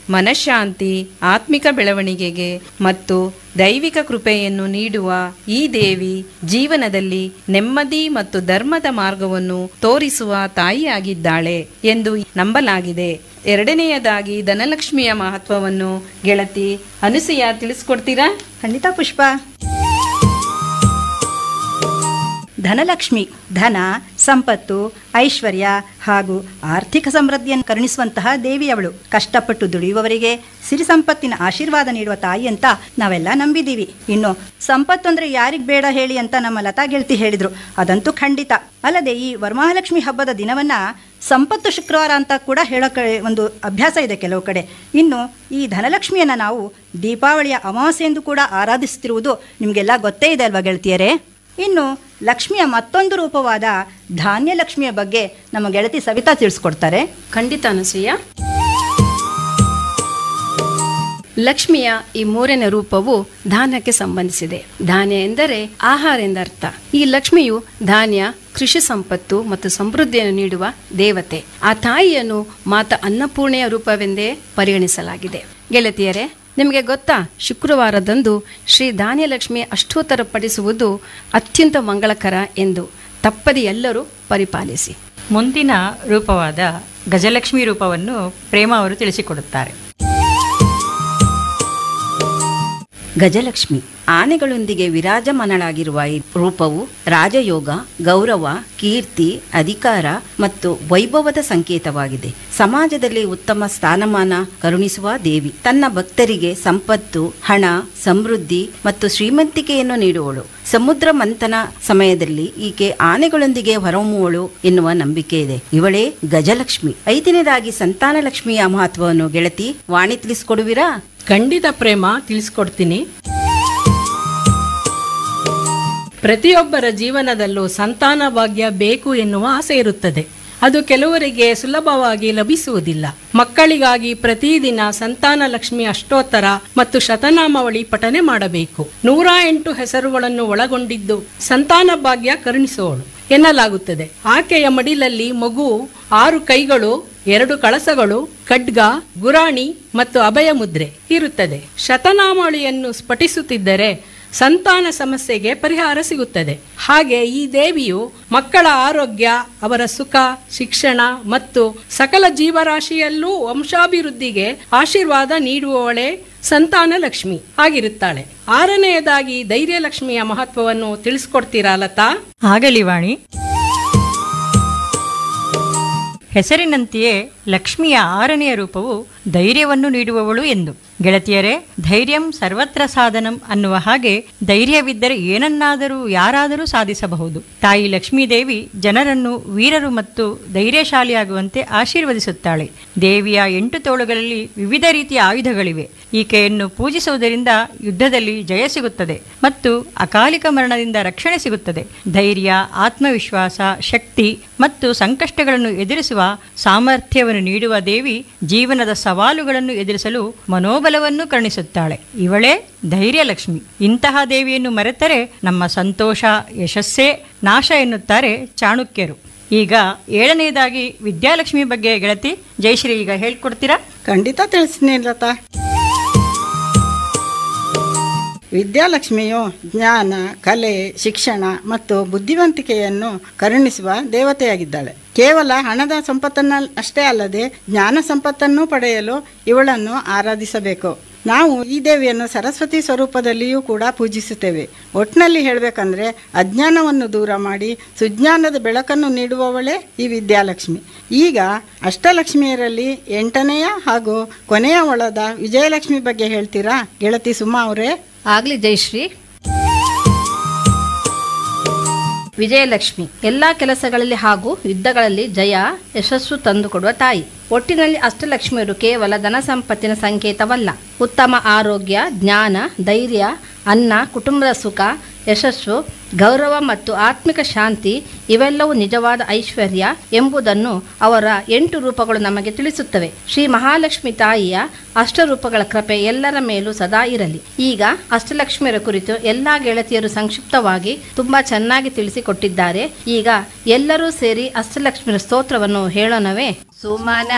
ಮನಃಶಾಂತಿ ಆತ್ಮಿಕ ಬೆಳವಣಿಗೆಗೆ ಮತ್ತು ದೈವಿಕ ಕೃಪೆಯನ್ನು ನೀಡುವ ಈ ದೇವಿ ಜೀವನದಲ್ಲಿ ನೆಮ್ಮದಿ ಮತ್ತು ಧರ್ಮದ ಮಾರ್ಗವನ್ನು ತೋರಿಸುವ ತಾಯಿಯಾಗಿದ್ದಾಳೆ ಎಂದು ನಂಬಲಾಗಿದೆ ಎರಡನೆಯದಾಗಿ ಧನಲಕ್ಷ್ಮಿಯ ಮಹತ್ವವನ್ನು ಗೆಳತಿ ಅನುಸೂಯ ತಿಳಿಸ್ಕೊಡ್ತೀರಾ ಖಂಡಿತ ಪುಷ್ಪ ಧನಲಕ್ಷ್ಮಿ ಧನ ಸಂಪತ್ತು ಐಶ್ವರ್ಯ ಹಾಗೂ ಆರ್ಥಿಕ ಸಮೃದ್ಧಿಯನ್ನು ಕರುಣಿಸುವಂತಹ ದೇವಿಯವಳು ಕಷ್ಟಪಟ್ಟು ದುಡಿಯುವವರಿಗೆ ಸಿರಿ ಸಂಪತ್ತಿನ ಆಶೀರ್ವಾದ ನೀಡುವ ತಾಯಿ ಅಂತ ನಾವೆಲ್ಲ ನಂಬಿದ್ದೀವಿ ಇನ್ನು ಸಂಪತ್ತು ಅಂದ್ರೆ ಯಾರಿಗ್ ಬೇಡ ಹೇಳಿ ಅಂತ ನಮ್ಮ ಲತಾ ಗೆಳತಿ ಹೇಳಿದ್ರು ಅದಂತೂ ಖಂಡಿತ ಅಲ್ಲದೆ ಈ ವರಮಹಾಲಕ್ಷ್ಮಿ ಹಬ್ಬದ ದಿನವನ್ನ ಸಂಪತ್ತು ಶುಕ್ರವಾರ ಅಂತ ಕೂಡ ಹೇಳೋ ಕಡೆ ಒಂದು ಅಭ್ಯಾಸ ಇದೆ ಕೆಲವು ಕಡೆ ಇನ್ನು ಈ ಧನಲಕ್ಷ್ಮಿಯನ್ನ ನಾವು ದೀಪಾವಳಿಯ ಅಮಾವಾಸ್ಯೆ ಎಂದು ಕೂಡ ಆರಾಧಿಸುತ್ತಿರುವುದು ನಿಮಗೆಲ್ಲ ಗೊತ್ತೇ ಇದೆ ಅಲ್ವಾ ಗೆಳತಿಯರೇ ಇನ್ನು ಲಕ್ಷ್ಮಿಯ ಮತ್ತೊಂದು ರೂಪವಾದ ಧಾನ್ಯ ಲಕ್ಷ್ಮಿಯ ಬಗ್ಗೆ ನಮ್ಮ ಗೆಳತಿ ಸವಿತಾ ತಿಳಿಸ್ಕೊಡ್ತಾರೆ ಖಂಡಿತ ಅನಸೂಯ ಲಕ್ಷ್ಮಿಯ ಈ ಮೂರನೇ ರೂಪವು ಧಾನ್ಯಕ್ಕೆ ಸಂಬಂಧಿಸಿದೆ ಧಾನ್ಯ ಎಂದರೆ ಆಹಾರ ಎಂದರ್ಥ ಈ ಲಕ್ಷ್ಮಿಯು ಧಾನ್ಯ ಕೃಷಿ ಸಂಪತ್ತು ಮತ್ತು ಸಮೃದ್ಧಿಯನ್ನು ನೀಡುವ ದೇವತೆ ಆ ತಾಯಿಯನ್ನು ಮಾತಾ ಅನ್ನಪೂರ್ಣೆಯ ರೂಪವೆಂದೇ ಪರಿಗಣಿಸಲಾಗಿದೆ ಗೆಳತಿಯರೇ ನಿಮಗೆ ಗೊತ್ತಾ ಶುಕ್ರವಾರದಂದು ಶ್ರೀ ಧಾನ್ಯಲಕ್ಷ್ಮಿ ಅಷ್ಟೋತ್ತರ ಪಡಿಸುವುದು ಅತ್ಯಂತ ಮಂಗಳಕರ ಎಂದು ತಪ್ಪದೆ ಎಲ್ಲರೂ ಪರಿಪಾಲಿಸಿ ಮುಂದಿನ ರೂಪವಾದ ಗಜಲಕ್ಷ್ಮಿ ರೂಪವನ್ನು ಪ್ರೇಮ ಅವರು ತಿಳಿಸಿಕೊಡುತ್ತಾರೆ ಗಜಲಕ್ಷ್ಮಿ ಆನೆಗಳೊಂದಿಗೆ ವಿರಾಜಮಾನಳಾಗಿರುವ ಈ ರೂಪವು ರಾಜಯೋಗ ಗೌರವ ಕೀರ್ತಿ ಅಧಿಕಾರ ಮತ್ತು ವೈಭವದ ಸಂಕೇತವಾಗಿದೆ ಸಮಾಜದಲ್ಲಿ ಉತ್ತಮ ಸ್ಥಾನಮಾನ ಕರುಣಿಸುವ ದೇವಿ ತನ್ನ ಭಕ್ತರಿಗೆ ಸಂಪತ್ತು ಹಣ ಸಮೃದ್ಧಿ ಮತ್ತು ಶ್ರೀಮಂತಿಕೆಯನ್ನು ನೀಡುವಳು ಸಮುದ್ರ ಮಂಥನ ಸಮಯದಲ್ಲಿ ಈಕೆ ಆನೆಗಳೊಂದಿಗೆ ಹೊರಹೊಮ್ಮುವಳು ಎನ್ನುವ ನಂಬಿಕೆ ಇದೆ ಇವಳೇ ಗಜಲಕ್ಷ್ಮಿ ಐದನೇದಾಗಿ ಸಂತಾನ ಲಕ್ಷ್ಮಿಯ ಮಹತ್ವವನ್ನು ಗೆಳತಿ ವಾಣಿ ತಿಳಿಸ್ಕೊಡುವಿರಾ ಖಂಡಿತ ಪ್ರೇಮ ತಿಳಿಸ್ಕೊಡ್ತೀನಿ ಪ್ರತಿಯೊಬ್ಬರ ಜೀವನದಲ್ಲೂ ಸಂತಾನ ಭಾಗ್ಯ ಬೇಕು ಎನ್ನುವ ಆಸೆ ಇರುತ್ತದೆ ಅದು ಕೆಲವರಿಗೆ ಸುಲಭವಾಗಿ ಲಭಿಸುವುದಿಲ್ಲ ಮಕ್ಕಳಿಗಾಗಿ ಪ್ರತಿದಿನ ಸಂತಾನ ಲಕ್ಷ್ಮಿ ಅಷ್ಟೋತ್ತರ ಮತ್ತು ಶತನಾಮಾವಳಿ ಪಠನೆ ಮಾಡಬೇಕು ನೂರ ಎಂಟು ಹೆಸರುಗಳನ್ನು ಒಳಗೊಂಡಿದ್ದು ಸಂತಾನ ಭಾಗ್ಯ ಕರುಣಿಸುವಳು ಎನ್ನಲಾಗುತ್ತದೆ ಆಕೆಯ ಮಡಿಲಲ್ಲಿ ಮಗು ಆರು ಕೈಗಳು ಎರಡು ಕಳಸಗಳು ಖಡ್ಗ ಗುರಾಣಿ ಮತ್ತು ಅಭಯ ಮುದ್ರೆ ಇರುತ್ತದೆ ಶತನಾಮಾವಳಿಯನ್ನು ಸ್ಫಟಿಸುತ್ತಿದ್ದರೆ ಸಂತಾನ ಸಮಸ್ಯೆಗೆ ಪರಿಹಾರ ಸಿಗುತ್ತದೆ ಹಾಗೆ ಈ ದೇವಿಯು ಮಕ್ಕಳ ಆರೋಗ್ಯ ಅವರ ಸುಖ ಶಿಕ್ಷಣ ಮತ್ತು ಸಕಲ ಜೀವರಾಶಿಯಲ್ಲೂ ವಂಶಾಭಿವೃದ್ಧಿಗೆ ಆಶೀರ್ವಾದ ನೀಡುವವಳೇ ಸಂತಾನ ಲಕ್ಷ್ಮಿ ಆಗಿರುತ್ತಾಳೆ ಆರನೆಯದಾಗಿ ಧೈರ್ಯ ಲಕ್ಷ್ಮಿಯ ಮಹತ್ವವನ್ನು ತಿಳಿಸ್ಕೊಡ್ತೀರಾ ಲತಾ ಆಗಲಿ ವಾಣಿ ಹೆಸರಿನಂತೆಯೇ ಲಕ್ಷ್ಮಿಯ ಆರನೆಯ ರೂಪವು ಧೈರ್ಯವನ್ನು ನೀಡುವವಳು ಎಂದು ಗೆಳತಿಯರೇ ಧೈರ್ಯಂ ಸರ್ವತ್ರ ಸಾಧನಂ ಅನ್ನುವ ಹಾಗೆ ಧೈರ್ಯವಿದ್ದರೆ ಏನನ್ನಾದರೂ ಯಾರಾದರೂ ಸಾಧಿಸಬಹುದು ತಾಯಿ ಲಕ್ಷ್ಮೀದೇವಿ ಜನರನ್ನು ವೀರರು ಮತ್ತು ಧೈರ್ಯಶಾಲಿಯಾಗುವಂತೆ ಆಶೀರ್ವದಿಸುತ್ತಾಳೆ ದೇವಿಯ ಎಂಟು ತೋಳುಗಳಲ್ಲಿ ವಿವಿಧ ರೀತಿಯ ಆಯುಧಗಳಿವೆ ಈಕೆಯನ್ನು ಪೂಜಿಸುವುದರಿಂದ ಯುದ್ಧದಲ್ಲಿ ಜಯ ಸಿಗುತ್ತದೆ ಮತ್ತು ಅಕಾಲಿಕ ಮರಣದಿಂದ ರಕ್ಷಣೆ ಸಿಗುತ್ತದೆ ಧೈರ್ಯ ಆತ್ಮವಿಶ್ವಾಸ ಶಕ್ತಿ ಮತ್ತು ಸಂಕಷ್ಟಗಳನ್ನು ಎದುರಿಸುವ ಸಾಮರ್ಥ್ಯವನ್ನು ನೀಡುವ ದೇವಿ ಜೀವನದ ಸವಾಲುಗಳನ್ನು ಎದುರಿಸಲು ಮನೋಬಲವನ್ನು ಕರುಣಿಸುತ್ತಾಳೆ ಇವಳೇ ಧೈರ್ಯಲಕ್ಷ್ಮಿ ಇಂತಹ ದೇವಿಯನ್ನು ಮರೆತರೆ ನಮ್ಮ ಸಂತೋಷ ಯಶಸ್ಸೇ ನಾಶ ಎನ್ನುತ್ತಾರೆ ಚಾಣಕ್ಯರು ಈಗ ಏಳನೆಯದಾಗಿ ವಿದ್ಯಾಲಕ್ಷ್ಮಿ ಬಗ್ಗೆ ಗೆಳತಿ ಜಯಶ್ರೀ ಈಗ ಹೇಳ್ಕೊಡ್ತೀರಾ ಖಂಡಿತ ತಿಳಿಸ್ತೀನಿ ಲತಾ ವಿದ್ಯಾಲಕ್ಷ್ಮಿಯು ಜ್ಞಾನ ಕಲೆ ಶಿಕ್ಷಣ ಮತ್ತು ಬುದ್ಧಿವಂತಿಕೆಯನ್ನು ಕರುಣಿಸುವ ದೇವತೆಯಾಗಿದ್ದಾಳೆ ಕೇವಲ ಹಣದ ಸಂಪತ್ತನ್ನ ಅಷ್ಟೇ ಅಲ್ಲದೆ ಜ್ಞಾನ ಸಂಪತ್ತನ್ನು ಪಡೆಯಲು ಇವಳನ್ನು ಆರಾಧಿಸಬೇಕು ನಾವು ಈ ದೇವಿಯನ್ನು ಸರಸ್ವತಿ ಸ್ವರೂಪದಲ್ಲಿಯೂ ಕೂಡ ಪೂಜಿಸುತ್ತೇವೆ ಒಟ್ಟಿನಲ್ಲಿ ಹೇಳಬೇಕಂದ್ರೆ ಅಜ್ಞಾನವನ್ನು ದೂರ ಮಾಡಿ ಸುಜ್ಞಾನದ ಬೆಳಕನ್ನು ನೀಡುವವಳೇ ಈ ವಿದ್ಯಾಲಕ್ಷ್ಮಿ ಈಗ ಅಷ್ಟಲಕ್ಷ್ಮಿಯರಲ್ಲಿ ಎಂಟನೆಯ ಹಾಗೂ ಕೊನೆಯ ಒಳದ ವಿಜಯಲಕ್ಷ್ಮಿ ಬಗ್ಗೆ ಹೇಳ್ತೀರಾ ಗೆಳತಿ ಸುಮಾ ಅವರೇ ಆಗ್ಲಿ ಜಯಶ್ರೀ ವಿಜಯಲಕ್ಷ್ಮಿ ಎಲ್ಲಾ ಕೆಲಸಗಳಲ್ಲಿ ಹಾಗೂ ಯುದ್ಧಗಳಲ್ಲಿ ಜಯ ಯಶಸ್ಸು ತಂದುಕೊಡುವ ತಾಯಿ ಒಟ್ಟಿನಲ್ಲಿ ಅಷ್ಟಲಕ್ಷ್ಮಿಯರು ಕೇವಲ ಧನ ಸಂಪತ್ತಿನ ಸಂಕೇತವಲ್ಲ ಉತ್ತಮ ಆರೋಗ್ಯ ಜ್ಞಾನ ಧೈರ್ಯ ಅನ್ನ ಕುಟುಂಬದ ಸುಖ ಯಶಸ್ಸು ಗೌರವ ಮತ್ತು ಆತ್ಮಿಕ ಶಾಂತಿ ಇವೆಲ್ಲವೂ ನಿಜವಾದ ಐಶ್ವರ್ಯ ಎಂಬುದನ್ನು ಅವರ ಎಂಟು ರೂಪಗಳು ನಮಗೆ ತಿಳಿಸುತ್ತವೆ ಶ್ರೀ ಮಹಾಲಕ್ಷ್ಮಿ ತಾಯಿಯ ಅಷ್ಟರೂಪಗಳ ಕೃಪೆ ಎಲ್ಲರ ಮೇಲೂ ಸದಾ ಇರಲಿ ಈಗ ಅಷ್ಟಲಕ್ಷ್ಮಿಯರ ಕುರಿತು ಎಲ್ಲಾ ಗೆಳತಿಯರು ಸಂಕ್ಷಿಪ್ತವಾಗಿ ತುಂಬಾ ಚೆನ್ನಾಗಿ ತಿಳಿಸಿಕೊಟ್ಟಿದ್ದಾರೆ ಈಗ ಎಲ್ಲರೂ ಸೇರಿ ಅಷ್ಟಲಕ್ಷ್ಮಿಯರ ಸ್ತೋತ್ರವನ್ನು ಹೇಳೋಣವೇ ಸುಮನ